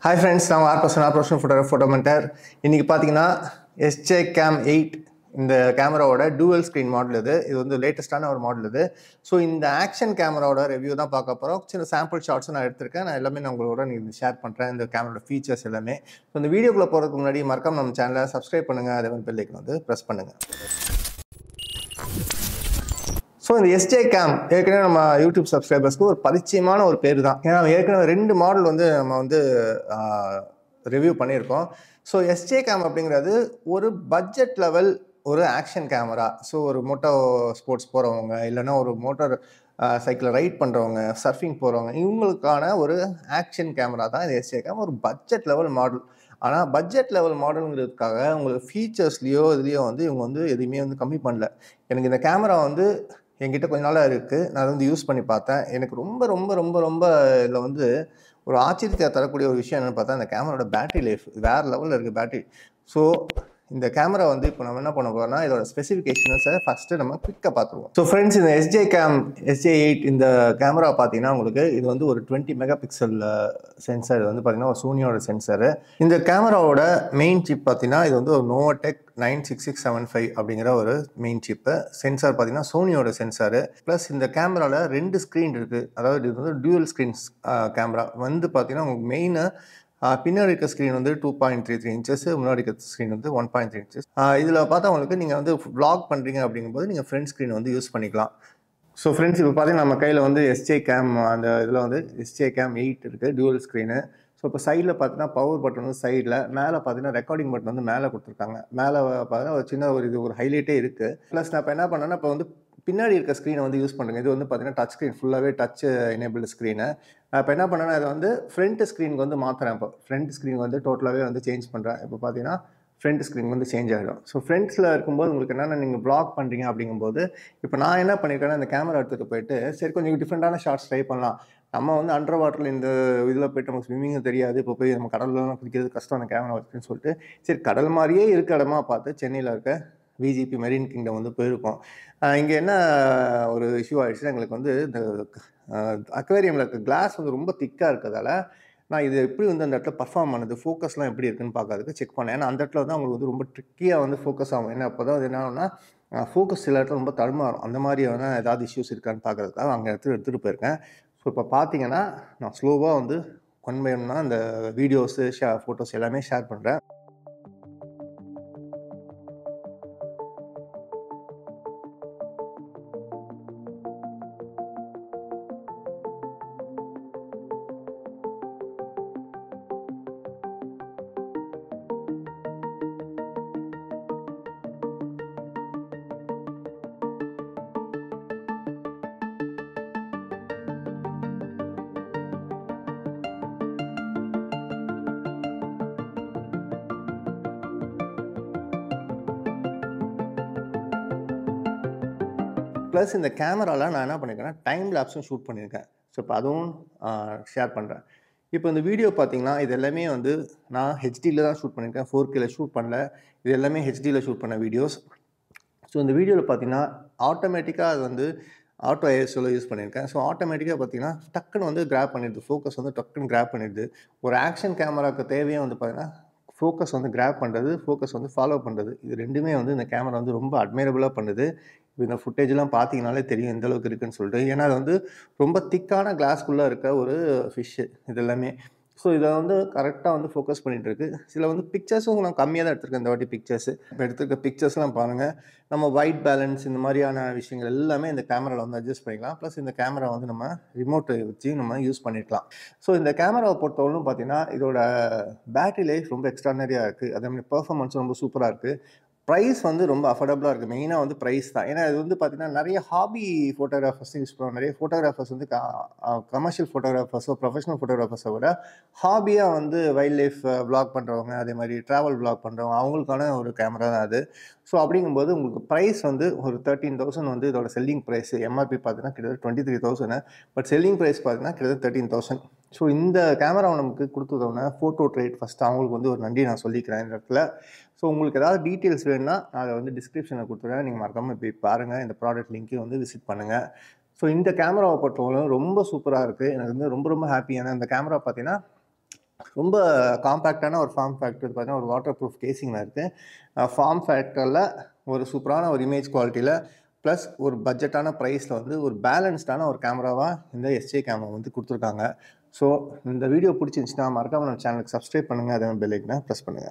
hi friends நான் R person R person photo ஃபோட்டோமெண்டர் இன்றைக்கி பார்த்தீங்கன்னா எஸ்ஜே கேம் எயிட் இந்த கேமராவோட டூவல் ஸ்க்ரீன் மாடல் இது இது வந்து லேட்டஸ்ட்டான ஒரு மாடல் இது ஸோ இந்த ஆக்ஷன் கேமராவோட ரிவ்யூ தான் பார்க்க போகிறோம் சின்ன சாம்பிள் ஷார்ட்ஸ் நான் எடுத்திருக்கேன் நான் எல்லாமே நான் உங்களோட நீங்கள் ஷேர் பண்ணுறேன் இந்த கேமராவோட ஃபீச்சர்ஸ் எல்லாமே ஸோ இந்த வீடியோக்குள்ளே போகிறதுக்கு முன்னாடி மறக்காம நம்ம சேனலை சப்ஸ்கிரைப் பண்ணுங்கள் அதே மாதிரி பெல்லைக்கு வந்து ப்ரெஸ் பண்ணுங்கள் ஸோ இந்த எஸ்ஜே கேம் ஏற்கனவே நம்ம யூடியூப் சப்ஸ்கிரைபர்ஸ்க்கு ஒரு பரிச்சயமான ஒரு பேர் தான் ஏன்னா ஏற்கனவே ரெண்டு மாடல் வந்து நம்ம வந்து ரிவ்யூ பண்ணியிருக்கோம் ஸோ எஸ்ஜே கேம் அப்படிங்கிறது ஒரு பட்ஜெட் லெவல் ஒரு ஆக்ஷன் கேமரா ஸோ ஒரு மோட்டோ ஸ்போர்ட்ஸ் போகிறவங்க இல்லைன்னா ஒரு மோட்டார் சைக்கிளை ரைட் பண்ணுறவங்க சர்ஃபிங் போகிறவங்க இவங்களுக்கான ஒரு ஆக்ஷன் கேமரா தான் இந்த எஸ்ஜே கேம் ஒரு பட்ஜெட் லெவல் மாடல் ஆனால் பட்ஜெட் லெவல் மாடலுங்கிறதுக்காக உங்களுக்கு ஃபீச்சர்ஸ்லேயோ இதுலேயோ வந்து இவங்க வந்து எதுவுமே வந்து கம்மி பண்ணல எனக்கு இந்த கேமரா வந்து என்கிட்ட கொஞ்ச நாளாக இருக்குது நான் அதை வந்து யூஸ் பண்ணி பார்த்தேன் எனக்கு ரொம்ப ரொம்ப ரொம்ப ரொம்ப இதில் வந்து ஒரு ஆச்சரியத்தை தரக்கூடிய ஒரு விஷயம் என்னென்னு பார்த்தா இந்த கேமராவோட பேட்டரி லைஃப் வேறு லெவலில் இருக்குது பேட்டரி ஸோ இந்த கேமரா வந்து இப்போ நம்ம என்ன பண்ண போறோம்னா இதோட ஸ்பெசிஃபிகேஷன்ஸை ஃபஸ்ட்டு நம்ம குவிக்காக பார்த்துருவோம் ஸோ ஃப்ரெண்ட்ஸ் இந்த எஸ்ஜே கேம் எஸ்ஜே எயிட் இந்த கேமரா பார்த்தீங்கன்னா உங்களுக்கு இது வந்து ஒரு டுவெண்ட்டி மெகா பிக்சல் சென்சர் வந்து பார்த்தீங்கன்னா ஒரு சோனியோட சென்சரு இந்த கேமராவோட மெயின் சிப் பார்த்தீங்கன்னா இது வந்து ஒரு Novatek nine six six seven five அப்படிங்கிற ஒரு மெயின் சிப்பு சென்சார் பார்த்தீங்கன்னா சோனியோட சென்சாரு ப்ளஸ் இந்த கேமராவில் ரெண்டு ஸ்க்ரீன் இருக்குது அதாவது இது வந்து டியூவல் ஸ்க்ரீன்ஸ் கேமரா வந்து பார்த்தீங்கன்னா உங்களுக்கு மெயினாக பின்னாடி இருக்க ஸ்க்ரீன் வந்து two point three three inches முன்னாடி இருக்க ஸ்க்ரீன் வந்து ஒன் பாயிண்ட் த்ரீ இன்ச்சஸ் இதில் பார்த்தா உங்களுக்கு நீங்கள் வந்து வ்ளாக் பண்ணுறீங்க அப்படிங்கும்போது நீங்கள் ஃப்ரண்ட் ஸ்க்ரீன் வந்து யூஸ் பண்ணிக்கலாம் ஸோ ஃப்ரெண்ட்ஸ் இப்போ பார்த்தீங்கன்னா நம்ம கையில் வந்து எஸ்ஜே கேம் அந்த இதில் வந்து எஸ்ஜே கேம் எயிட் இருக்குது டியூவல் ஸ்க்ரீனு ஸோ இப்போ சைடில் பார்த்தீங்கன்னா பவர் பட்டன் வந்து சைடில் மேலே பார்த்தீங்கன்னா ரெக்கார்டிங் பட்டன் வந்து மேலே கொடுத்துருக்காங்க மேலே பார்த்தீங்கன்னா ஒரு சின்ன ஒரு இது ஒரு ஹைலைட்டே இருக்குது ப்ளஸ் நான் இப்போ என்ன பண்ணேன்னா இப்போ வந்து பின்னாடி இருக்க ஸ்க்ரீனை வந்து யூஸ் பண்ணுங்க இது வந்து பார்த்தீங்கன்னா டச் ஸ்க்ரீன் ஃபுல்லாகவே டச் எனேபிள் ஸ்க்ரீனு நான் இப்போ என்ன பண்ணேன்னா இதை வந்து ஃப்ரண்ட் ஸ்க்ரீனுக்கு வந்து மாற்றுறேன் இப்போ ஃப்ரண்ட் ஸ்க்ரீன் வந்து டோட்டலாகவே வந்து சேஞ்ச் பண்ணுறேன் இப்போ பார்த்தீங்கன்னா ஃப்ரண்ட் ஸ்க்ரீன் வந்து சேஞ்ச் ஆகிடும் ஸோ ஃப்ரண்ட்ஸில் இருக்கும்போது உங்களுக்கு என்னென்ன நீங்கள் ப்ளாக் பண்ணுறீங்க அப்படிங்கும்போது இப்போ நான் என்ன பண்ணியிருக்கேன்னா இந்த கேமரா எடுத்துகிட்டு போயிட்டு சரி கொஞ்சம் டிஃப்ரெண்ட்டான ஷார்ட்ஸ் ட்ரை பண்ணலாம் நம்ம வந்து அண்டர் வாட்டரில் இந்த இதில் போயிட்டு நமக்கு ஸ்விம்மிங்கும் தெரியாது இப்போ போய் நம்ம கடல்லாம் குதிக்கிறது கஷ்டம் அந்த கேமரா வச்சுன்னு சொல்லிட்டு சரி கடல் மாதிரியே இருக்க இடமா பார்த்து சென்னையில் இருக்க விஜிபி மெரின் கிங்டம் வந்து போயிருக்கோம் இங்கே என்ன ஒரு இஷ்யூ ஆகிடுச்சுன்னா எங்களுக்கு வந்து இந்த அக்வேரியமில் இருக்க கிளாஸ் வந்து ரொம்ப திக்காக இருக்கிறதால நான் இது எப்படி வந்து அந்த இடத்துல பர்ஃபார்ம் பண்ணுது ஃபோக்கஸ்லாம் எப்படி இருக்குன்னு பார்க்கறதுக்கு செக் பண்ணேன் ஏன்னா அந்த இடத்துல வந்து அவங்களுக்கு வந்து ரொம்ப ட்ரிக்கியாக வந்து ஃபோக்கஸ் ஆகும் ஏன்னா அப்போ தான் அது என்ன ஆகும்னா ஃபோக்கஸ் சில இடத்துல ரொம்ப தடுமாறும் அந்த மாதிரியான ஏதாவது இஷ்யூஸ் இருக்கான்னு பார்க்கறதுக்காக அங்கே எடுத்து எடுத்துகிட்டு போயிருக்கேன் ஸோ இப்போ பார்த்தீங்கன்னா நான் ஸ்லோவாக வந்து ஒன் பை ஒன்னா அந்த வீடியோஸு ஷே ஃபோட்டோஸ் எல்லாமே ஷேர் பண்ணுறேன் ப்ளஸ் இந்த கேமராவில் நான் என்ன பண்ணியிருக்கேன்னா டைம் லேப்ஸும் ஷூட் பண்ணியிருக்கேன் ஸோ இப்போ அதுவும் ஷேர் பண்ணுறேன் இப்போ இந்த வீடியோ பார்த்தீங்கன்னா இது எல்லாமே வந்து நான் ஹெச்டியில் தான் ஷூட் பண்ணியிருக்கேன் ஃபோர் கேல ஷூட் பண்ணல இது எல்லாமே ஹெச்டியில் ஷூட் பண்ண வீடியோஸ் ஸோ இந்த வீடியோவில் பார்த்தீங்கன்னா ஆட்டோமேட்டிக்காக அது வந்து ஆட்டோ ஐஎஸ்ஓவில் யூஸ் பண்ணியிருக்கேன் ஸோ ஆட்டோமேட்டிக்காக பார்த்தீங்கன்னா டக்குன்னு வந்து கிராப் பண்ணிடுது ஃபோக்கஸ் வந்து டக்குன்னு கிராப் பண்ணிடுது ஒரு ஆக்ஷன் கேமராவுக்கு தேவையே வந்து பார்த்தீங்கன்னா ஃபோக்கஸ் வந்து கிராப் பண்ணுறது ஃபோக்கஸ் வந்து ஃபாலோ பண்ணுறது இது ரெண்டுமே வந்து இந்த கேமரா வந்து ரொம்ப அட்மைரபுளாக பண்ணுது இந்த ஃபுட்டேஜ்லாம் பார்த்தீங்கனாலே தெரியும் எந்த அளவுக்கு இருக்குன்னு சொல்லிட்டு ஏன்னா அது வந்து ரொம்ப திக்கான கிளாஸ்க்குள்ளே இருக்க ஒரு ஃபிஷ்ஷு இது எல்லாமே ஸோ இதை வந்து கரெக்டாக வந்து ஃபோக்கஸ் பண்ணிகிட்டு இருக்கு சில வந்து பிக்சர்ஸும் நான் கம்மியாக தான் எடுத்திருக்கேன் இந்த வாட்டி பிக்சர்ஸ் இப்போ எடுத்திருக்க பிக்சர்ஸ்லாம் பாருங்கள் நம்ம ஒயிட் பேலன்ஸ் இந்த மாதிரியான விஷயங்கள் எல்லாமே இந்த கேமராவில் வந்து அட்ஜஸ்ட் பண்ணிக்கலாம் ப்ளஸ் இந்த கேமரா வந்து நம்ம ரிமோட்டை வச்சு நம்ம யூஸ் பண்ணிக்கலாம் ஸோ இந்த கேமராவை பொறுத்தவரைக்கும் பார்த்தீங்கன்னா இதோட பேட்டரி லைஃப் ரொம்ப எக்ஸ்ட்ரானரியாக இருக்குது அதே மாதிரி பர்ஃபார்மன்ஸும் ரொம்ப சூப்பராக இருக்குது ப்ரைஸ் வந்து ரொம்ப அஃபோர்டபுளாக இருக்குது மெயினாக வந்து ப்ரைஸ் தான் ஏன்னா இது வந்து பார்த்திங்கன்னா நிறைய ஹாபி ஃபோட்டோகிராஃபர்ஸ் யூஸ் பண்ணுவாங்க நிறைய ஃபோட்டோகிராஃபர்ஸ் வந்து கமர்ஷியல் ஃபோட்டோகிராஃபர்ஸோ ப்ரொஃபஷனல் ஃபோட்டோகிராஃபர்ஸை விட ஹாபியாக வந்து வைல்ட் லைஃப் வ்ளாக் பண்ணுறவங்க அதே மாதிரி ட்ராவல் வ்ளாக் பண்ணுறவங்க அவங்களுக்கான ஒரு கேமரா தான் அது ஸோ அப்படிங்கும்போது உங்களுக்கு ப்ரைஸ் வந்து ஒரு தேர்ட்டீன் தௌசண்ட் வந்து இதோட செல்லிங் ப்ரைஸ் எம்ஆர்பி பார்த்தீங்கன்னா கிட்டத்தட்ட twenty three thousand but selling price பார்த்தீங்கன்னா கிட்டத்தட்ட தேர்ட்டீன் தௌசண்ட் ஸோ இந்த கேமராவை நமக்கு கொடுத்ததோட ஃபோட்டோ ட்ரேட் ஃபஸ்ட்டு அவங்களுக்கு வந்து ஒரு நன்றி நான் சொல்லிக்கிறேன் இந்த இடத்துல ஸோ உங்களுக்கு ஏதாவது டீட்டெயில்ஸ் வேணும்னா நான் அதை வந்து டிஸ்கிரிப்ஷனில் கொடுத்துருவேன் நீங்கள் மறக்காமல் போய் பாருங்கள் இந்த ப்ராடக்ட் லிங்க்கையும் வந்து விசிட் பண்ணுங்கள் ஸோ இந்த கேமராவை பொறுத்தவரைக்கும் ரொம்ப சூப்பராக இருக்குது எனக்கு வந்து ரொம்ப ரொம்ப ஹாப்பி ஏன்னா இந்த கேமரா பார்த்தீங்கன்னா ரொம்ப காம்பேக்டான ஒரு ஃபார்ம் ஃபேக்டர் பார்த்தீங்கன்னா ஒரு வாட்டர் ப்ரூஃப் கேசிங்கில் இருக்குது ஃபார்ம் ஃபேக்டரில் ஒரு சூப்பரான ஒரு இமேஜ் குவாலிட்டியில் ப்ளஸ் ஒரு பட்ஜெட்டான ப்ரைஸில் வந்து ஒரு பேலன்ஸ்டான ஒரு கேமராவாக இந்த எஸ்ஜே கேமரா வந்து கொடுத்துருக்காங்க ஸோ இந்த வீடியோ பிடிச்சிருந்துச்சுன்னா மறக்காம நம்ம சேனலுக்கு சப்ஸ்கிரைப் பண்ணுங்கள் அதே பெல் ஐக்கனை ப்ரெஸ் பண்ணுங்கள்